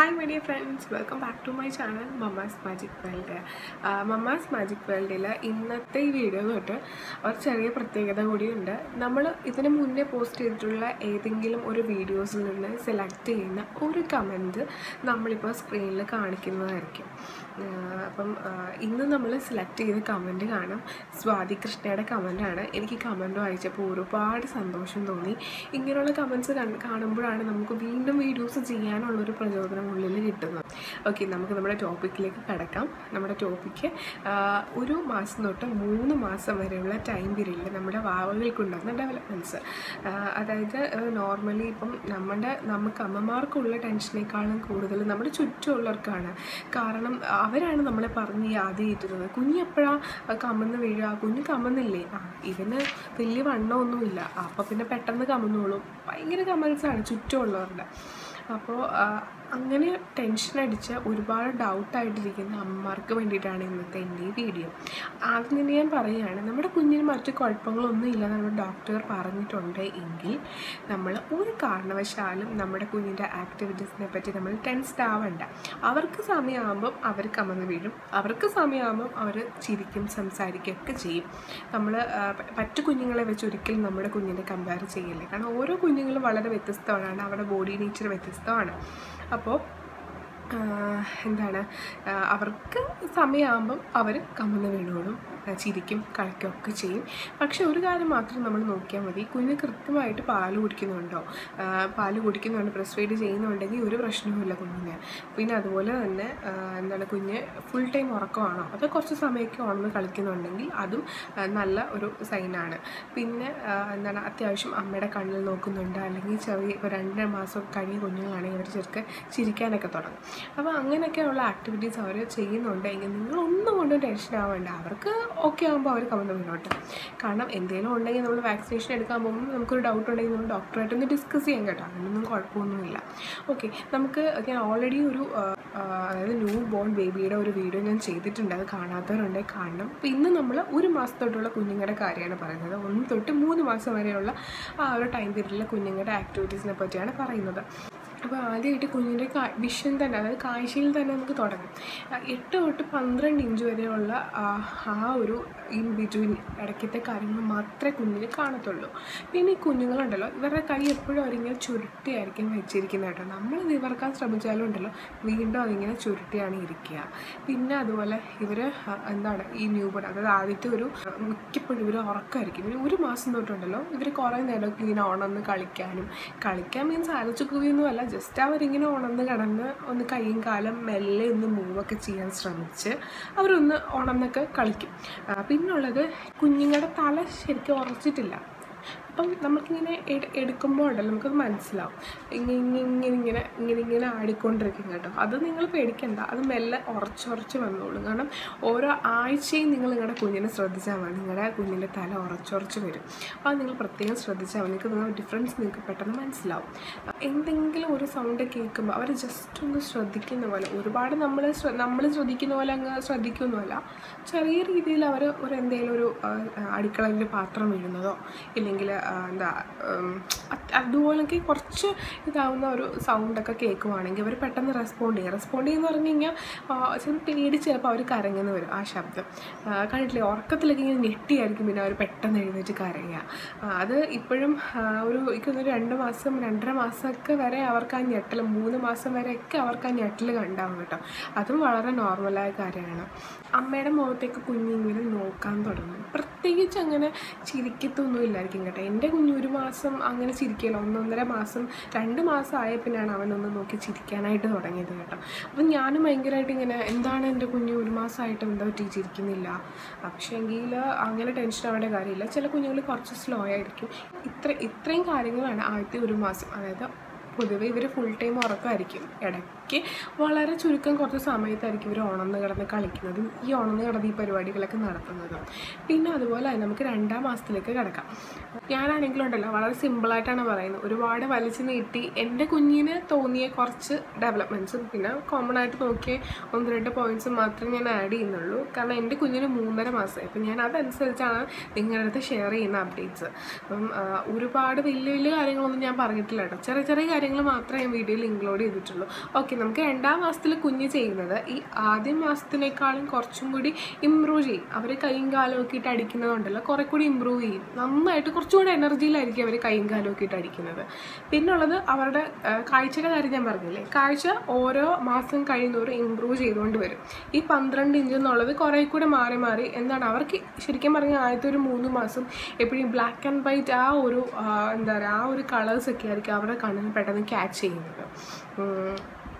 Hi my dear friends welcome back to my channel mamma's magic world mamma's magic വേൾഡിൽ ഇന്നത്തെ ഈ video തൊട്ട് ഒരു ചെറിയ പ്രത്യേകത കൂടിയുണ്ട് നമ്മൾ ഇതിന് മുന്നേ പോസ്റ്റ് ചെയ്തിട്ടുള്ള ഏതെങ്കിലും ഒരു വീഡിയോസിൽ നിന്ന് സെലക്ട് ചെയ്യുന്ന ഒരു കമൻറ്റ് നമ്മളിപ്പോൾ സ്ക്രീനിൽ കാണിക്കുന്നതായിരിക്കും ആ, അപ്പം ആ, ഇന്ന് നമ്മൾ സെലക്ട് ചെയ്ത കമൻറ്റ് കാണാം സ്വാതി കൃഷ്ണയുടെ കമൻറ്റാണ് എനിക്ക് കമൻറ്റ് വായിച്ചപ്പോൾ ഒരുപാട് സന്തോഷം തോന്നി ഇങ്ങനെയുള്ള കമൻറ്റ്സ് കാണുമ്പോഴാണ് നമുക്ക് വീണ്ടും വീഡിയോസ് ചെയ്യാനുള്ളൊരു പ്രചോദനം ഉള്ളിൽ കിട്ടുന്നത് ഓക്കെ നമുക്ക് നമ്മുടെ ടോപ്പിക്കിലേക്ക് കിടക്കാം നമ്മുടെ ടോപ്പിക്ക് ഒരു മാസം തൊട്ട് മൂന്ന് മാസം വരെയുള്ള ടൈം പീരീഡിൽ നമ്മുടെ വാവകൾക്കുണ്ടാകുന്ന ഡെവലപ്മെൻറ്റ്സ് അതായത് നോർമലി ഇപ്പം നമ്മുടെ നമുക്ക് അമ്മമാർക്കുള്ള ടെൻഷനേക്കാളും കൂടുതൽ നമ്മുടെ ചുറ്റുമുള്ളവർക്കാണ് കാരണം അവരാണ് നമ്മളെ പറഞ്ഞ് യാതിയിരുന്നത് കുഞ്ഞ് എപ്പോഴാണ് കമന്ന് വീഴുക കുഞ്ഞ് കമന്നില്ലേ ആ ഇവന് വലിയ വണ്ണമൊന്നുമില്ല അപ്പോൾ പിന്നെ പെട്ടെന്ന് കമന്നോളും ഭയങ്കര കമൻസാണ് ചുറ്റുമുള്ളവരുടെ അപ്പോൾ അങ്ങനെ ടെൻഷൻ അടിച്ച് ഒരുപാട് ഡൗട്ടായിട്ടിരിക്കുന്ന അമ്മമാർക്ക് വേണ്ടിയിട്ടാണ് ഇന്നത്തെ എൻ്റെ ഈ വീഡിയോ ആദ്യം തന്നെ ഞാൻ പറയുകയാണ് നമ്മുടെ കുഞ്ഞിന് മറ്റു കുഴപ്പങ്ങളൊന്നും ഇല്ല നമ്മുടെ ഡോക്ടർ പറഞ്ഞിട്ടുണ്ട് എങ്കിൽ നമ്മൾ ഒരു കാരണവശാലും നമ്മുടെ കുഞ്ഞിൻ്റെ ആക്ടിവിറ്റീസിനെ പറ്റി നമ്മൾ ടെൻസ്ഡ് ആവണ്ട അവർക്ക് സമയമാകുമ്പം അവർ കമന്ന് വീഴും അവർക്ക് സമയമാകുമ്പം അവർ ചിരിക്കും സംസാരിക്കുകയൊക്കെ ചെയ്യും നമ്മൾ മറ്റു കുഞ്ഞുങ്ങളെ വെച്ച് ഒരിക്കലും നമ്മുടെ കുഞ്ഞിനെ കമ്പയർ ചെയ്യില്ല കാരണം ഓരോ കുഞ്ഞുങ്ങളും വളരെ വ്യത്യസ്തമാണ് അവരുടെ ബോഡി നേച്ചർ വ്യത്യസ്തമാണ് അപ്പോൾ എന്താണ് ആ, അവർക്ക് സമയമാകുമ്പം അവർ കമന്ന് വീണോളും ആ, ചിരിക്കും കളിക്കുകയൊക്കെ ചെയ്യും പക്ഷെ ഒരു കാര്യം മാത്രം നമ്മൾ നോക്കിയാൽ മതി കുഞ്ഞ് കൃത്യമായിട്ട് പാല് കുടിക്കുന്നുണ്ടോ ആ, പാല് കുടിക്കുന്നുണ്ട് ബ്രസ്റ്റ് ഫീഡ് ചെയ്യുന്നുണ്ടെങ്കിൽ ഒരു പ്രശ്നവുമില്ല കുഞ്ഞിന് പിന്നെ അതുപോലെ തന്നെ ആ, എന്താണ് കുഞ്ഞ് ഫുൾ ടൈം ഉറക്കമാണോ അതോ കുറച്ച് സമയമൊക്കെ ഉണർന്ന് കളിക്കുന്നുണ്ടെങ്കിൽ അതും ആ, നല്ല ഒരു സൈനാണ് പിന്നെ ആ, എന്താണ് അത്യാവശ്യം അമ്മയുടെ കണ്ണിൽ നോക്കുന്നുണ്ട് അല്ലെങ്കിൽ ചെറിയ ഇപ്പോൾ രണ്ട് മാസം കഴിഞ്ഞ കുഞ്ഞുങ്ങളാണെങ്കിൽ അവർ ചെറുക്കെ ചിരിക്കാനൊക്കെ തുടങ്ങും അപ്പോൾ അങ്ങനെയൊക്കെയുള്ള ആക്ടിവിറ്റീസ് അവർ ചെയ്യുന്നുണ്ടെങ്കിൽ നിങ്ങളൊന്നും കൊണ്ടും ടെൻഷൻ ആവേണ്ട അവർക്ക് ഓക്കെ ആകുമ്പോൾ അവർ കമന്ന് വീണോട്ടെ കാരണം എന്തെങ്കിലും ഉണ്ടെങ്കിൽ നമ്മൾ വാക്സിനേഷൻ എടുക്കാൻ പോകുമ്പോൾ നമുക്കൊരു ഡൗട്ട് ഉണ്ടെങ്കിൽ നമ്മൾ ഡോക്ടറായിട്ടൊന്ന് ഡിസ്കസ് ചെയ്യാൻ കേട്ടോ അങ്ങനെയൊന്നും കുഴപ്പമൊന്നുമില്ല ഓക്കെ നമുക്ക് ഞാൻ ഓൾറെഡി ഒരു ആ, ആ, അതായത് ന്യൂ ബോൺ ബേബിയുടെ ഒരു വീഡിയോ ഞാൻ ചെയ്തിട്ടുണ്ട് അത് കാണാത്തവരുണ്ടെങ്കിൽ കാണണം അപ്പോൾ ഇന്ന് നമ്മൾ ഒരു മാസം തൊട്ടുള്ള കുഞ്ഞുങ്ങളുടെ കാര്യമാണ് പറയുന്നത് ഒന്ന് തൊട്ട് മൂന്ന് മാസം വരെയുള്ള ആ ഒരു ടൈം പീരീഡിലെ കുഞ്ഞുങ്ങളുടെ ആക്ടിവിറ്റീസിനെ പറ്റിയാണ് പറയുന്നത് അപ്പോൾ ആദ്യമായിട്ട് കുഞ്ഞിൻ്റെ വിഷൻ തന്നെ അതായത് കാഴ്ചയിൽ തന്നെ നമുക്ക് തുടങ്ങാം ആ, എട്ട് തൊട്ട് പന്ത്രണ്ട് ഇഞ്ച് വരെയുള്ള ആ ആ ഒരു ഇൻ ബിറ്റ്വീൻ ഇടയ്ക്കത്തെ കാര്യങ്ങൾ മാത്രമേ കുഞ്ഞിന് കാണത്തുള്ളൂ പിന്നെ ഈ കുഞ്ഞുങ്ങളുണ്ടല്ലോ ഇവരുടെ കൈ എപ്പോഴും അവരിങ്ങനെ ചുരുട്ടിയായിരിക്കും വെച്ചിരിക്കുന്നത് കേട്ടോ നമ്മൾ നിവർക്കാൻ ശ്രമിച്ചാലും ഉണ്ടല്ലോ വീണ്ടും അതിങ്ങനെ ചുരുട്ടിയാണ് ഇരിക്കുക പിന്നെ അതുപോലെ ഇവർ എന്താണ് ഈ ന്യൂ ബോൺ അതായത് ആദ്യത്തെ ഒരു ആ, മിക്കപ്പോഴും ഇവർ ഉറക്കമായിരിക്കും ഇവർ ഒരു മാസം തൊട്ടുണ്ടല്ലോ ഇവർ കുറേ നേരമൊക്കെ ഇങ്ങനെ ഉണർന്ന് കളിക്കാനും കളിക്കാൻ മീൻസ് അലച്ചുക്കുകയൊന്നും അല്ല ജസ്റ്റ് അവരിങ്ങനെ ഉണർന്ന് കിടന്ന് ഒന്ന് കൈയും കാലം മെല്ലെ ഒന്ന് മൂവൊക്കെ ചെയ്യാൻ ശ്രമിച്ച് അവരൊന്ന് ഉണർന്നൊക്കെ കളിക്കും ആ, പിന്നുള്ളത് കുഞ്ഞുങ്ങളുടെ തല ശരിക്കും ഉറച്ചിട്ടില്ല അപ്പം നമുക്കിങ്ങനെ എട് എടുക്കുമ്പോൾ ഉണ്ടല്ലോ നമുക്കത് മനസ്സിലാവും ഇങ്ങനെ ഇങ്ങനെ ഇങ്ങനെ ഇങ്ങനെ ഇങ്ങനെ ആടിക്കൊണ്ടിരിക്കും കേട്ടോ അത് നിങ്ങൾ പേടിക്കണ്ട അത് മെല്ലെ ഉറച്ചുറച്ച് വന്നോളും കാരണം ഓരോ ആഴ്ചയും നിങ്ങൾ നിങ്ങളുടെ കുഞ്ഞിനെ ശ്രദ്ധിച്ചാൽ മതി നിങ്ങളുടെ കുഞ്ഞിൻ്റെ തല ഉറച്ചുറച്ച് വരും അപ്പോൾ അത് നിങ്ങൾ പ്രത്യേകം ശ്രദ്ധിച്ചാൽ മതി നിങ്ങൾക്ക് ഡിഫറൻസ് നിങ്ങൾക്ക് പെട്ടെന്ന് മനസ്സിലാവും എന്തെങ്കിലും ഒരു സൗണ്ട് കേൾക്കുമ്പോൾ അവർ ജസ്റ്റ് ഒന്ന് ശ്രദ്ധിക്കുന്ന പോലെ ഒരുപാട് നമ്മൾ നമ്മൾ ശ്രദ്ധിക്കുന്ന പോലെ അങ്ങ് ശ്രദ്ധിക്കൊന്നുമല്ല ചെറിയ രീതിയിൽ അവർ ഒരു എന്തെങ്കിലും ഒരു ആ, അടുക്കളയിൽ പാത്രം വീഴുന്നതോ ഇല്ലെങ്കിൽ ആ, എന്താ ഉം, അത് അതുപോലൊക്കെ കുറച്ച് ഇതാവുന്ന ഒരു സൗണ്ടൊക്കെ കേൾക്കുവാണെങ്കിൽ അവർ പെട്ടെന്ന് റെസ്പോണ്ട് ചെയ്യും റെസ്പോണ്ട് ചെയ്യുന്ന പറഞ്ഞു കഴിഞ്ഞാൽ ചിലപ്പോൾ പേടിച്ച് ചിലപ്പോൾ അവർ കരങ്ങുന്ന വരും ആ ശബ്ദം ആ, കണ്ടിട്ടില്ലേ ഉറക്കത്തിലൊക്കെ ഇങ്ങനെ ഞെട്ടിയായിരിക്കും പിന്നെ അവർ പെട്ടെന്ന് എഴുന്നേറ്റ് കരയുക ആ, അത് ഇപ്പോഴും ആ, ഒരു എനിക്കൊന്നൊരു രണ്ട് മാസം രണ്ടര മാസമൊക്കെ വരെ അവർക്ക് ആ ഞെട്ടൽ മൂന്ന് മാസം വരെയൊക്കെ അവർക്ക് ആ ഞെട്ടൽ കണ്ടാവും കേട്ടോ അതും വളരെ നോർമലായ കാര്യമാണ് അമ്മയുടെ മുഖത്തേക്ക് കുഞ്ഞിങ്ങനെ നോക്കാൻ തുടങ്ങും പ്രത്യേകിച്ച് അങ്ങനെ ചിരിക്കത്തൊന്നും ഇല്ലായിരിക്കും കേട്ടോ എൻ്റെ കുഞ്ഞ് ഒരു മാസം അങ്ങനെ ചിരിക്കില്ല ഒന്നൊന്നര മാസം രണ്ട് മാസം ആയ പിന്നെയാണ് അവനൊന്ന് നോക്കി ചിരിക്കാനായിട്ട് തുടങ്ങിയത് കേട്ടോ അപ്പം ഞാനും ഭയങ്കരമായിട്ട് ഇങ്ങനെ എന്താണ് എൻ്റെ കുഞ്ഞ് ഒരു മാസമായിട്ട് എന്താ പറ്റി ചിരിക്കുന്നില്ല പക്ഷേ എങ്കിൽ അങ്ങനെ ടെൻഷൻ ആവേണ്ട കാര്യമില്ല ചില കുഞ്ഞുങ്ങൾ കുറച്ച് സ്ലോ ആയിരിക്കും ഇത്ര ഇത്രയും കാര്യങ്ങളാണ് ആദ്യത്തെ ഒരു മാസം അതായത് പൊതുവേ ഇവർ ഫുൾ ടൈം ഉറക്കമായിരിക്കും ഇടയ്ക്ക് വളരെ ചുരുക്കം കുറച്ച് സമയത്തായിരിക്കും ഇവർ ഉണർന്ന് കിടന്ന് കളിക്കുന്നതും ഈ ഉണർന്ന് കിടന്ന് ഈ പരിപാടികളൊക്കെ നടത്തുന്നതും പിന്നെ അതുപോലെ തന്നെ നമുക്ക് രണ്ടാം മാസത്തിലേക്ക് കിടക്കാം ഞാനാണെങ്കിലും ഉണ്ടല്ലോ വളരെ സിമ്പിളായിട്ടാണ് പറയുന്നത് ഒരുപാട് വലിച്ചു നീട്ടി എൻ്റെ കുഞ്ഞിന് തോന്നിയ കുറച്ച് ഡെവലപ്മെൻറ്റ്സും പിന്നെ കോമൺ ആയിട്ട് നോക്കിയ ഒന്ന് രണ്ട് പോയിൻറ്റ്സും മാത്രമേ ഞാൻ ആഡ് ചെയ്യുന്നുള്ളൂ കാരണം എൻ്റെ കുഞ്ഞിന് മൂന്നര മാസമായി അപ്പം ഞാൻ അതനുസരിച്ചാണ് നിങ്ങളുടെ അടുത്ത് ഷെയർ ചെയ്യുന്ന അപ്ഡേറ്റ്സ് അപ്പം ആ, ഒരുപാട് വലിയ വലിയ കാര്യങ്ങളൊന്നും ഞാൻ പറഞ്ഞിട്ടില്ല കേട്ടോ ചെറിയ ചെറിയ കാര്യങ്ങൾ കാര്യങ്ങൾ മാത്രമേ ഞാൻ വീഡിയോയിൽ ഇൻക്ലൂഡ് ചെയ്തിട്ടുള്ളൂ ഓക്കെ നമുക്ക് രണ്ടാം മാസത്തിൽ കുഞ്ഞ് ചെയ്യുന്നത് ഈ ആദ്യ മാസത്തിനേക്കാളും കുറച്ചും കൂടി ഇമ്പ്രൂവ് ചെയ്യും അവർ കൈയും കാലും ഒക്കെ ഇട്ട് അടിക്കുന്നതുണ്ടല്ലോ കുറേ കൂടി ഇമ്പ്രൂവ് ചെയ്യും നന്നായിട്ട് കുറച്ചും കൂടി എനർജിയിലായിരിക്കും അവർ കൈയും കാലും ഒക്കെ ഇട്ട് അടിക്കുന്നത് പിന്നുള്ളത് അവരുടെ ആ, കാഴ്ചയുടെ കാര്യം ഞാൻ പറഞ്ഞില്ലേ കാഴ്ച ഓരോ മാസം കഴിയുന്നവരും ഇമ്പ്രൂവ് ചെയ്തുകൊണ്ട് വരും ഈ പന്ത്രണ്ട് ഇഞ്ച് എന്നുള്ളത് കുറേ കൂടെ മാറി മാറി എന്താണ് അവർക്ക് ശരിക്കും പറഞ്ഞാൽ ആദ്യത്തെ ഒരു മൂന്ന് മാസം എപ്പോഴും ബ്ലാക്ക് ആൻഡ് വൈറ്റ് ആ ഒരു ആ, എന്താ പറയുക ആ ഒരു കളേഴ്സ് ഒക്കെ ആയിരിക്കും അവരുടെ കണ്ണിന് പെട്ടെന്ന് ക്യാച്ച് ചെയ്യുന്നത് ഉം.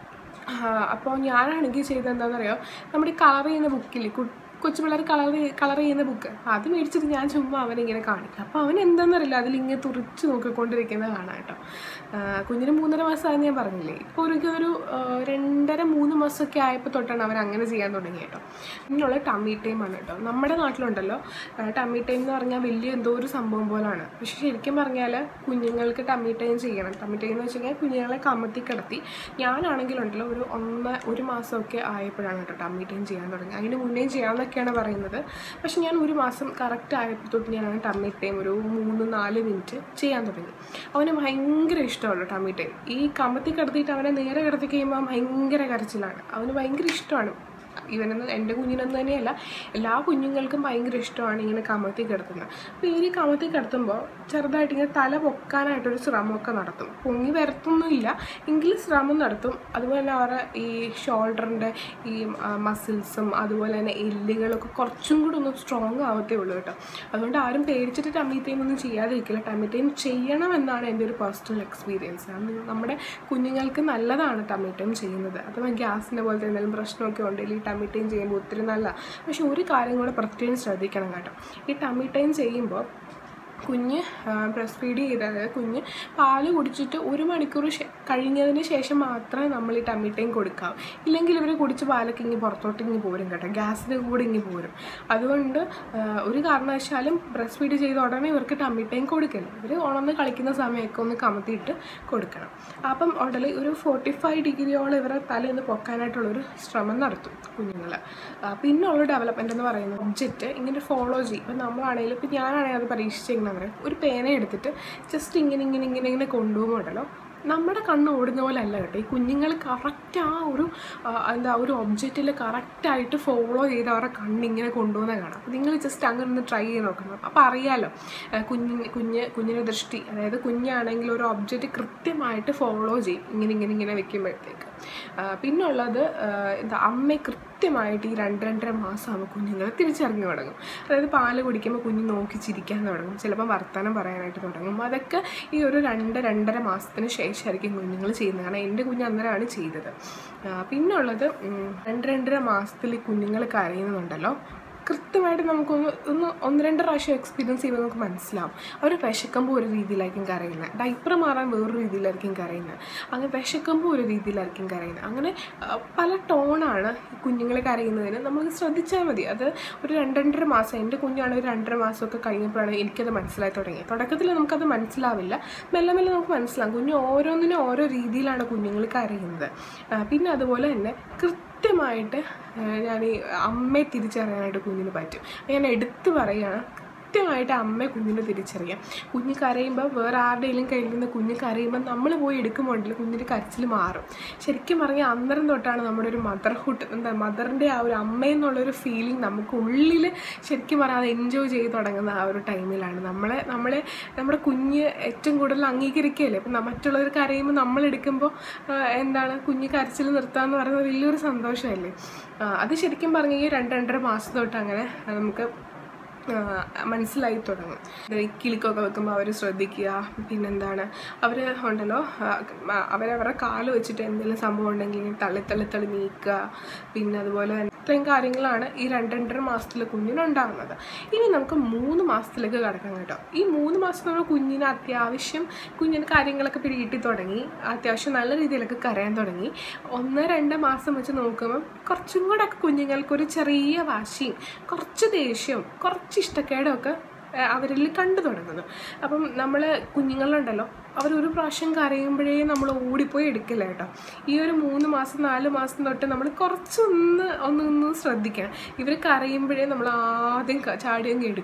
അപ്പോൾ ഞാനാണെങ്കിൽ ചെയ്തത് എന്താണെന്നറിയോ നമ്മുടെ കളർ ചെയ്യുന്ന ബുക്കിൽ കൊച്ചു പിള്ളേർ കളർ കളർ ചെയ്യുന്ന ബുക്ക് അത് മേടിച്ചിട്ട് ഞാൻ ചുമ്മാ അവനിങ്ങനെ കാണിക്കും അപ്പോൾ അവൻ എന്താണെന്നറിയില്ല അതിലിങ്ങനെ തുറിച്ച് നോക്കിക്കൊണ്ടിരിക്കുന്നത് കാണാം കേട്ടോ ആ, കുഞ്ഞിന് മൂന്നര മാസമായെന്ന് ഞാൻ പറഞ്ഞില്ലേ ഇപ്പോൾ ഒരു ഒരു ആ, രണ്ടര മൂന്ന് മാസമൊക്കെ ആയപ്പോൾ തൊട്ടാണ് അവൻ അങ്ങനെ ചെയ്യാൻ തുടങ്ങി കേട്ടോ പിന്നുള്ള ടമ്മി ടൈമാണ് കേട്ടോ നമ്മുടെ നാട്ടിലുണ്ടല്ലോ ആ, ടമ്മി ടൈം എന്ന് പറഞ്ഞാൽ വലിയ എന്തോ ഒരു സംഭവം പോലാണ് പക്ഷെ ശരിക്കും പറഞ്ഞാൽ കുഞ്ഞുങ്ങൾക്ക് ടമ്മി ടൈം ചെയ്യണം ടമ്മി ടൈം എന്ന് വെച്ച് കഴിഞ്ഞാൽ കുഞ്ഞുങ്ങളെ കമത്തി കിടത്തി ഞാനാണെങ്കിലുണ്ടല്ലോ ഒരു ഒന്ന് ഒരു മാസമൊക്കെ ആയപ്പോഴാണ് കേട്ടോ ടമ്മി ടൈം ചെയ്യാൻ തുടങ്ങി അതിന് മുന്നേ ചെയ്യാമെന്നൊക്കെയാണ് പറയുന്നത് പക്ഷെ ഞാൻ ഒരു മാസം കറക്റ്റ് ആയപ്പോൾ തൊട്ട് ഞാൻ ടമ്മി ടൈം ഒരു മൂന്ന് നാല് മിനിറ്റ് ചെയ്യാൻ തുടങ്ങി അവന് ഭയങ്കര ഇഷ്ടമാണ് ടമ്മി ടൈം ഈ കമത്തി കിടത്തിയിട്ട് അവനെ നേരെ കിടത്തി കഴിയുമ്പോൾ അവൻ ഭയങ്കര കരച്ചിലാണ് അവന് ഭയങ്കര ഇഷ്ടമാണ് ഇവനെന്ന് എൻ്റെ കുഞ്ഞിനെന്ന് തന്നെയല്ല എല്ലാ കുഞ്ഞുങ്ങൾക്കും ഭയങ്കര ഇഷ്ടമാണ് ഇങ്ങനെ കമത്തി കിടത്തുന്നത് അപ്പോൾ ഈ കമത്തി കിടത്തുമ്പോൾ ചെറുതായിട്ട് ഇങ്ങനെ തല പൊക്കാനായിട്ടൊരു ശ്രമമൊക്കെ നടത്തും പൊങ്ങി വരത്തൊന്നുമില്ല എങ്കിലും ശ്രമം നടത്തും അതുപോലെ തന്നെ അവരുടെ ഈ ഷോൾഡറിൻ്റെ ഈ മസിൽസും അതുപോലെ തന്നെ എല്ലുകളൊക്കെ കുറച്ചും കൂടി ഒന്ന് സ്ട്രോങ് ആവത്തേ ഉള്ളൂ കേട്ടോ അതുകൊണ്ട് ആരും പേടിച്ചിട്ട് ടമ്മി ടൈം ഒന്നും ചെയ്യാതിരിക്കില്ല ടമ്മി ടൈം ചെയ്യണമെന്നാണ് എൻ്റെ ഒരു പേഴ്സണൽ എക്സ്പീരിയൻസ് അത് നമ്മുടെ കുഞ്ഞുങ്ങൾക്ക് നല്ലതാണ് ടമ്മി ടൈം ചെയ്യുന്നത് അഥവാ ഗ്യാസിൻ്റെ പോലത്തെ എന്തെങ്കിലും പ്രശ്നമൊക്കെ ഉണ്ടെങ്കിൽ ഈ ടമ്മി ടൈം ചെയ്യുമ്പോൾ ഒത്തിരി നല്ല പക്ഷെ ഒരു കാര്യം കൂടെ പ്രത്യേകം ശ്രദ്ധിക്കണം കേട്ടോ ഈ ടമ്മി ടൈം ചെയ്യുമ്പോൾ കുഞ്ഞ് ബ്രസ്റ്റ് ഫീഡ് ചെയ്ത് അതായത് കുഞ്ഞ് പാല് കുടിച്ചിട്ട് ഒരു മണിക്കൂർ ശേ- കഴിഞ്ഞതിന് ശേഷം മാത്രമേ നമ്മൾ ഈ ടമ്മി ടൈം കൊടുക്കാവൂ ഇല്ലെങ്കിൽ ഇവർ കുടിച്ച് പാലൊക്കെ ഇങ്ങി പുറത്തോട്ട് ഇങ്ങി പോരും കേട്ടോ ഗ്യാസിൻ്റെ കൂടെ ഇങ്ങി പോരും അതുകൊണ്ട് ആ, ഒരു കാരണവശാലും ബ്രസ്റ്റ് ഫീഡ് ചെയ്ത ഉടനെ ഇവർക്ക് ടമ്മി ടൈം കൊടുക്കരുത് ഇവർ ഉണർന്ന് കളിക്കുന്ന സമയമൊക്കെ ഒന്ന് കമത്തിയിട്ട് കൊടുക്കണം അപ്പം ഉടനെ ഒരു ഫോർട്ടി ഫൈവ് ഡിഗ്രിയോളം ഇവരെ തല ഒന്ന് പൊക്കാനായിട്ടുള്ളൊരു ശ്രമം നടത്തും കുഞ്ഞുങ്ങൾ പിന്നുള്ള ഡെവലപ്മെൻറ്റ് എന്ന് പറയുന്നത് ഒബ്ജക്റ്റ് ഇങ്ങനെ ഫോളോ ചെയ്യും ഇപ്പം നമ്മളാണെങ്കിലും ഇപ്പം ഞാനാണെങ്കിൽ അത് പരീക്ഷിച്ചിങ്ങനെ ഒരു പേന എടുത്തിട്ട് ജസ്റ്റ് ഇങ്ങനെ ഇങ്ങനെ ഇങ്ങനെ ഇങ്ങനെ കൊണ്ടുപോകുമ്പോണ്ടല്ലോ നമ്മുടെ കണ്ണ് ഓടുന്ന പോലെ അല്ല കേട്ടോ ഈ കുഞ്ഞുങ്ങൾ കറക്റ്റ് ആ ഒരു ആ, എന്താ ഒരു ഒബ്ജക്റ്റിൽ കറക്റ്റായിട്ട് ഫോളോ ചെയ്ത് അവരുടെ കണ്ണിങ്ങനെ കൊണ്ടുപോകുന്ന കാണാം അപ്പോൾ നിങ്ങൾ ജസ്റ്റ് അങ്ങനെ ഒന്ന് ട്രൈ ചെയ്ത് നോക്കണം അപ്പോൾ അറിയാലോ ആ, കുഞ്ഞിന് കുഞ്ഞ് കുഞ്ഞിൻ്റെ ദൃഷ്ടി അതായത് കുഞ്ഞാണെങ്കിൽ ഒരു ഒബ്ജക്റ്റ് കൃത്യമായിട്ട് ഫോളോ ചെയ്യും ഇങ്ങനെ ഇങ്ങനെ ഇങ്ങനെ വെക്കുമ്പോഴത്തേക്ക് ആ, പിന്നുള്ളത് ആ, എന്താ അമ്മയെ കൃത്യമായിട്ട് ഈ രണ്ട് രണ്ടര മാസമാകുമ്പോൾ കുഞ്ഞുങ്ങൾ തിരിച്ചറിഞ്ഞു തുടങ്ങും അതായത് പാല് കുടിക്കുമ്പോൾ കുഞ്ഞ് നോക്കി ചിരിക്കാൻ തുടങ്ങും ചിലപ്പോൾ വർത്തമാനം പറയാനായിട്ട് തുടങ്ങും അതൊക്കെ ഈ ഒരു രണ്ട് രണ്ടര മാസത്തിന് ശേഷമായിരിക്കും കുഞ്ഞുങ്ങൾ ചെയ്യുന്നത് കാരണം എൻ്റെ കുഞ്ഞ് അന്നേരമാണ് ചെയ്തത് ആ, പിന്നുള്ളത് ഉം, രണ്ട് രണ്ടര മാസത്തിൽ ഈ കുഞ്ഞുങ്ങൾ കരയുന്നുണ്ടല്ലോ കൃത്യമായിട്ട് നമുക്കൊന്ന് ഒന്ന് ഒന്ന് രണ്ട് പ്രാവശ്യം എക്സ്പീരിയൻസ് ചെയ്യുമ്പോൾ നമുക്ക് മനസ്സിലാവും അവർ വിശക്കുമ്പോൾ ഒരു രീതിയിലായിരിക്കും കരയുന്നത് ഡൈപ്പർ മാറാൻ വേറൊരു രീതിയിലായിരിക്കും കരയുന്നത് അങ്ങനെ വിശക്കുമ്പോൾ ഒരു രീതിയിലായിരിക്കും കരയുന്നത് അങ്ങനെ ആ, പല ടോണാണ് ഈ കുഞ്ഞുങ്ങൾ കരയുന്നതിന് നമ്മൾ ശ്രദ്ധിച്ചാൽ മതി അത് ഒരു രണ്ട് രണ്ടര മാസം എൻ്റെ കുഞ്ഞാണ് ഒരു രണ്ടര മാസമൊക്കെ കഴിഞ്ഞപ്പോഴാണ് എനിക്കത് മനസ്സിലായി തുടങ്ങിയത് തുടക്കത്തിൽ നമുക്കത് മനസ്സിലാവില്ല മെല്ലെ മെല്ലെ നമുക്ക് മനസ്സിലാവും കുഞ്ഞ് ഓരോന്നിനും ഓരോ രീതിയിലാണ് കുഞ്ഞുങ്ങൾ കരയുന്നത് ആ, പിന്നെ അതുപോലെ തന്നെ കൃത്യമായിട്ട് ഞാൻ ഈ അമ്മയെ തിരിച്ചറിയാനായിട്ട് കുഞ്ഞിന് പറ്റും ഞാൻ എടുത്തു പറയുകയാണ് കൃത്യമായിട്ട് അമ്മയെ കുഞ്ഞിനെ തിരിച്ചറിയാം കുഞ്ഞ് കരയുമ്പോൾ വേറെ ആരുടെയെങ്കിലും കയ്യിൽ നിന്ന് കുഞ്ഞ് കരയുമ്പോൾ നമ്മൾ പോയി എടുക്കുമ്പോണ്ടല്ലോ കുഞ്ഞിൻ്റെ കരച്ചിൽ മാറും ശരിക്കും പറഞ്ഞാൽ അന്നേരം തൊട്ടാണ് നമ്മുടെ ഒരു മദർഹുഡ് എന്താ മദറിൻ്റെ ആ ഒരു അമ്മയെന്നുള്ളൊരു ഫീലിംഗ് നമുക്ക് ഉള്ളിൽ ശരിക്കും പറഞ്ഞാൽ അത് എൻജോയ് ചെയ്ത് തുടങ്ങുന്ന ആ ഒരു ടൈമിലാണ് നമ്മളെ നമ്മളെ നമ്മുടെ കുഞ്ഞ് ഏറ്റവും കൂടുതൽ അംഗീകരിക്കുകയല്ലേ ഇപ്പം മറ്റുള്ളവർ കരയുമ്പോൾ നമ്മൾ എടുക്കുമ്പോൾ എന്താണ് കുഞ്ഞ് കരച്ചിൽ നിർത്താന്ന് പറയുന്നത് വലിയൊരു സന്തോഷമല്ലേ ആ, അത് ശരിക്കും പറഞ്ഞു കഴിഞ്ഞാൽ രണ്ട് രണ്ടര മാസം തൊട്ട് അങ്ങനെ നമുക്ക് ആ, മനസ്സിലായി തുടങ്ങും ഇത് ഈ കിളിക്കൊക്കെ വെക്കുമ്പോൾ അവർ ശ്രദ്ധിക്കുക പിന്നെന്താണ് അവർ ഉണ്ടല്ലോ ആ, മ- അവരവരുടെ കാല് വെച്ചിട്ട് എന്തെങ്കിലും സംഭവം ഉണ്ടെങ്കിൽ ഇങ്ങനെ തള്ളി തള്ളി തള്ളി നീക്കുക പിന്നെ അതുപോലെ തന്നെ ഇത്രയും കാര്യങ്ങളാണ് ഈ രണ്ട് രണ്ടര മാസത്തിൽ കുഞ്ഞിനുണ്ടാകുന്നത് ഇനി നമുക്ക് മൂന്ന് മാസത്തിലേക്ക് കിടക്കാം കേട്ടോ ഈ മൂന്ന് മാസം നമ്മൾ കുഞ്ഞിന് അത്യാവശ്യം കുഞ്ഞിന് കാര്യങ്ങളൊക്കെ പിടികിട്ടി തുടങ്ങി അത്യാവശ്യം നല്ല രീതിയിലൊക്കെ കരയാൻ തുടങ്ങി ഒന്ന് രണ്ട് മാസം വെച്ച് നോക്കുമ്പോൾ കുറച്ചും കൂടെ ഒക്കെ കുഞ്ഞുങ്ങൾക്കൊരു ചെറിയ വാശിയും കുറച്ച് ദേഷ്യവും കുറച്ച് ഇഷ്ടക്കേടും ഒക്കെ ഏഹ് അവരിൽ കണ്ടു തുടങ്ങുന്നു അപ്പം നമ്മൾ കുഞ്ഞുങ്ങളുണ്ടല്ലോ അവർ ഒരു പ്രാവശ്യം കരയുമ്പോഴേ നമ്മൾ ഓടിപ്പോയി എടുക്കില്ല കേട്ടോ ഈ ഒരു മൂന്ന് മാസം നാല് മാസം തൊട്ട് നമ്മൾ കുറച്ചൊന്ന് ഒന്ന് ഒന്ന് ശ്രദ്ധിക്കണം ഇവർ കരയുമ്പോഴേ നമ്മൾ ആദ്യം ക- ചാടി അങ്ങ് എടുക്കും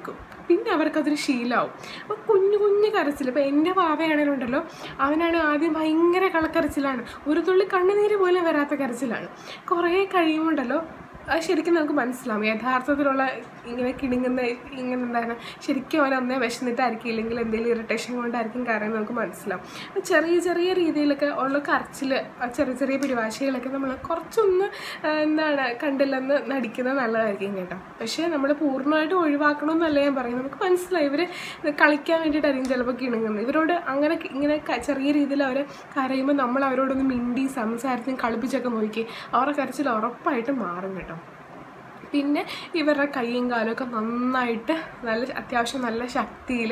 പിന്നെ അവർക്കതൊരു ശീലമാവും അപ്പോൾ കുഞ്ഞു കുഞ്ഞു കരച്ചിൽ ഇപ്പോൾ എൻ്റെ വാവയാണെങ്കിലും ഉണ്ടല്ലോ അവനാണ് ആദ്യം ഭയങ്കര കളക്കരച്ചിലാണ് ഒരു തുള്ളി കണ്ണുനീര് പോലും വരാത്ത കരച്ചിലാണ് കുറേ കഴിയുമ്പോണ്ടല്ലോ അത് ശരിക്കും നമുക്ക് മനസ്സിലാവും യഥാർത്ഥത്തിലുള്ള ഇങ്ങനെ കിണുങ്ങുന്ന ഇങ്ങനെ എന്താണ് ശരിക്കും അവൻ അന്നേ വിശന്നിട്ടായിരിക്കും ഇല്ലെങ്കിൽ എന്തെങ്കിലും ഇറിറ്റേഷൻ കൊണ്ടായിരിക്കും കാരണം നമുക്ക് മനസ്സിലാവും അപ്പോൾ ചെറിയ ചെറിയ രീതിയിലൊക്കെ ഉള്ള കരച്ചിൽ ചെറിയ ചെറിയ പിരിവാശികളൊക്കെ നമ്മൾ കുറച്ചൊന്ന് ആ, എന്താണ് കണ്ടില്ലെന്ന് നടിക്കുന്നത് നല്ലതായിരിക്കും കേട്ടോ പക്ഷേ നമ്മൾ പൂർണ്ണമായിട്ട് ഒഴിവാക്കണമെന്നല്ല ഞാൻ പറയുന്നത് നമുക്ക് മനസ്സിലായി ഇവർ കളിക്കാൻ വേണ്ടിയിട്ടായിരിക്കും ചിലപ്പോൾ കിണുങ്ങുന്നത് ഇവരോട് അങ്ങനെ ക- ഇങ്ങനെ ക- ചെറിയ രീതിയിൽ അവർ കരയുമ്പോൾ നമ്മൾ അവരോടൊന്ന് മിണ്ടി സംസാരിച്ചും കളിപ്പിച്ചൊക്കെ നോക്കി അവരുടെ കരച്ചിൽ ഉറപ്പായിട്ടും മാറും കേട്ടോ പിന്നെ ഇവരുടെ കൈയും കാലും ഒക്കെ നന്നായിട്ട് നല്ല അത്യാവശ്യം നല്ല ശക്തിയിൽ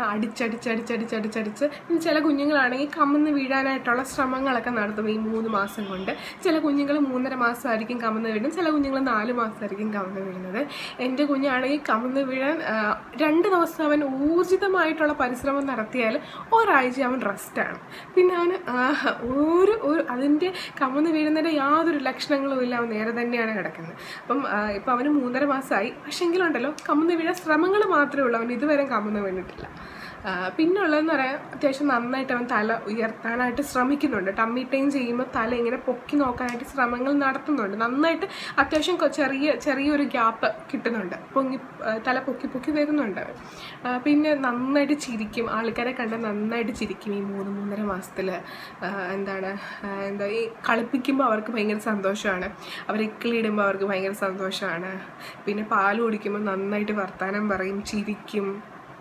അടിച്ചടിച്ചടിച്ചടിച്ചടിച്ചടിച്ച് പിന്നെ ചില കുഞ്ഞുങ്ങളാണെങ്കിൽ കമന്ന് വീഴാനായിട്ടുള്ള ശ്രമങ്ങളൊക്കെ നടത്തും ഈ മൂന്ന് മാസം കൊണ്ട് ചില കുഞ്ഞുങ്ങൾ മൂന്നര മാസമായിരിക്കും കമന്ന് വീഴും ചില കുഞ്ഞുങ്ങൾ നാല് മാസമായിരിക്കും കമന്ന് വീഴുന്നത് എൻ്റെ കുഞ്ഞാണെങ്കിൽ കമന്ന് വീഴാൻ ആ, രണ്ട് ദിവസം അവൻ ഊർജിതമായിട്ടുള്ള പരിശ്രമം നടത്തിയാൽ ഒരാഴ്ച അവൻ റെസ്റ്റാണ് പിന്നെ അവന് ആഹ്, ഒരു ഒരു അതിൻ്റെ കമന്ന് വീഴുന്നതിൻ്റെ യാതൊരു ലക്ഷണങ്ങളും ഇല്ല അവൻ നേരെ തന്നെയാണ് കിടക്കുന്നത് അപ്പം ആ, ഇപ്പം അവന് മൂന്നര മാസമായി പക്ഷെങ്കിലുണ്ടല്ലോ കമന്ന് വീഴാൻ ശ്രമങ്ങൾ മാത്രമേ ഉള്ളൂ അവൻ ഇതുവരെ കമന്ന് വീണിട്ടില്ല ആ, പിന്നെ ഉള്ളതെന്ന് പറയാൻ അത്യാവശ്യം നന്നായിട്ട് അവൻ തല ഉയർത്താനായിട്ട് ശ്രമിക്കുന്നുണ്ട് ടമ്മി ടൈം ചെയ്യുമ്പോൾ തല ഇങ്ങനെ പൊക്കി നോക്കാനായിട്ട് ശ്രമങ്ങൾ നടത്തുന്നുണ്ട് നന്നായിട്ട് അത്യാവശ്യം കൊ- ചെറിയ ചെറിയൊരു ഗ്യാപ്പ് കിട്ടുന്നുണ്ട് പൊങ്ങി ആ, തല പൊക്കി പൊക്കി വരുന്നുണ്ട് അവൻ ആ, പിന്നെ നന്നായിട്ട് ചിരിക്കും ആൾക്കാരെ കണ്ട് നന്നായിട്ട് ചിരിക്കും ഈ മൂന്ന് മൂന്നര മാസത്തിൽ എന്താണ് ആ, എന്താ ഈ കളിപ്പിക്കുമ്പോൾ അവർക്ക് ഭയങ്കര സന്തോഷമാണ് അവർ ഇക്കിളിയിടുമ്പോൾ അവർക്ക് ഭയങ്കര സന്തോഷമാണ് പിന്നെ പാൽ കുടിക്കുമ്പോൾ നന്നായിട്ട് വർത്തമാനം പറയും ചിരിക്കും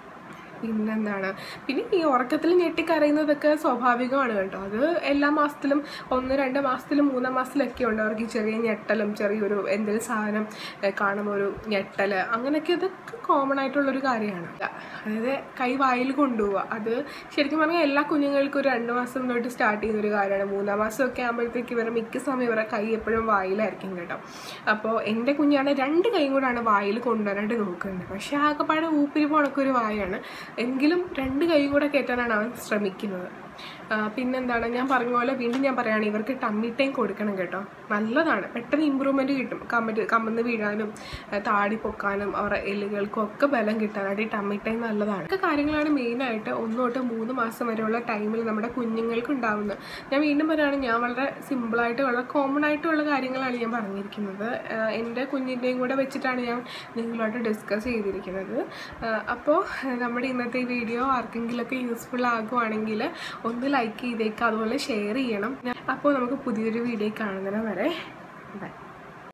പിന്നെന്താണ് പിന്നെ ഈ ഉറക്കത്തിൽ ഞെട്ടിക്കരയുന്നതൊക്കെ സ്വാഭാവികമാണ് കേട്ടോ അത് എല്ലാ മാസത്തിലും ഒന്ന് രണ്ട് മാസത്തിലും മൂന്നാം മാസത്തിലൊക്കെ ഉണ്ട് അവർക്ക് ഈ ചെറിയ ഞെട്ടലും ചെറിയൊരു എന്തെങ്കിലും സാധനം ഏഹ്, കാണുമ്പോൾ ഒരു ഞെട്ടൽ അങ്ങനെയൊക്കെ ഇതൊക്കെ കോമൺ ആയിട്ടുള്ളൊരു കാര്യമാണ് അതായത് കൈ വായിൽ കൊണ്ടുപോവുക അത് ശരിക്കും പറഞ്ഞാൽ എല്ലാ കുഞ്ഞുങ്ങൾക്കും ഒരു രണ്ട് മാസം തൊട്ട് സ്റ്റാർട്ട് ചെയ്യുന്ന ഒരു കാര്യമാണ് മൂന്നാം മാസമൊക്കെ ആകുമ്പോഴത്തേക്ക് ഇവരെ മിക്ക സമയം ഇവരെ കൈ എപ്പോഴും വായിലായിരിക്കും കേട്ടോ അപ്പോൾ എൻ്റെ കുഞ്ഞാണ് രണ്ട് കൈയും കൂടാണ് വായിൽ കൊണ്ടുവരാനായിട്ട് നോക്കുന്നത് പക്ഷേ ആകെപ്പാടെ ഊപ്പിരി പോണൊക്കെ ഒരു വായാണ് എങ്കിലും രണ്ട് കൈയും കൂടെ കയറ്റാനാണ് അവൻ ശ്രമിക്കുന്നത് ആ, പിന്നെന്താണ് ഞാൻ പറഞ്ഞ പോലെ വീണ്ടും ഞാൻ പറയുകയാണ് ഇവർക്ക് ടമ്മി ടൈം കൊടുക്കണം കേട്ടോ നല്ലതാണ് പെട്ടെന്ന് ഇമ്പ്രൂവ്മെൻറ്റ് കിട്ടും കമ്മറ്റ് കമ്മന്ന് വീഴാനും ആ, താടി പൊക്കാനും അവരുടെ എല്ലുകൾക്കും ഒക്കെ ബലം കിട്ടാനായിട്ട് ഈ ടമ്മി ടൈം നല്ലതാണ് ഇതൊക്കെ കാര്യങ്ങളാണ് മെയിനായിട്ട് ഒന്ന് തൊട്ട് മൂന്ന് മാസം വരെയുള്ള ടൈമിൽ നമ്മുടെ കുഞ്ഞുങ്ങൾക്ക് ഉണ്ടാവുന്നത് ഞാൻ വീണ്ടും പറയുകയാണ് ഞാൻ വളരെ സിമ്പിളായിട്ട് വളരെ കോമൺ ആയിട്ടുള്ള കാര്യങ്ങളാണ് ഞാൻ പറഞ്ഞിരിക്കുന്നത് ആ, എൻ്റെ കുഞ്ഞിൻ്റെയും കൂടെ വെച്ചിട്ടാണ് ഞാൻ നിങ്ങളോട് ഡിസ്കസ് ചെയ്തിരിക്കുന്നത് അപ്പോൾ നമ്മുടെ ഇന്നത്തെ ഈ വീഡിയോ ആർക്കെങ്കിലുമൊക്കെ യൂസ്ഫുൾ ആകുവാണെങ്കിൽ ഒന്ന് ലൈക്ക് ചെയ്തേക്കുക അതുപോലെ ഷെയർ ചെയ്യണം അപ്പോൾ നമുക്ക് പുതിയൊരു വീഡിയോ കാണുന്നതിന് വരെ ബൈ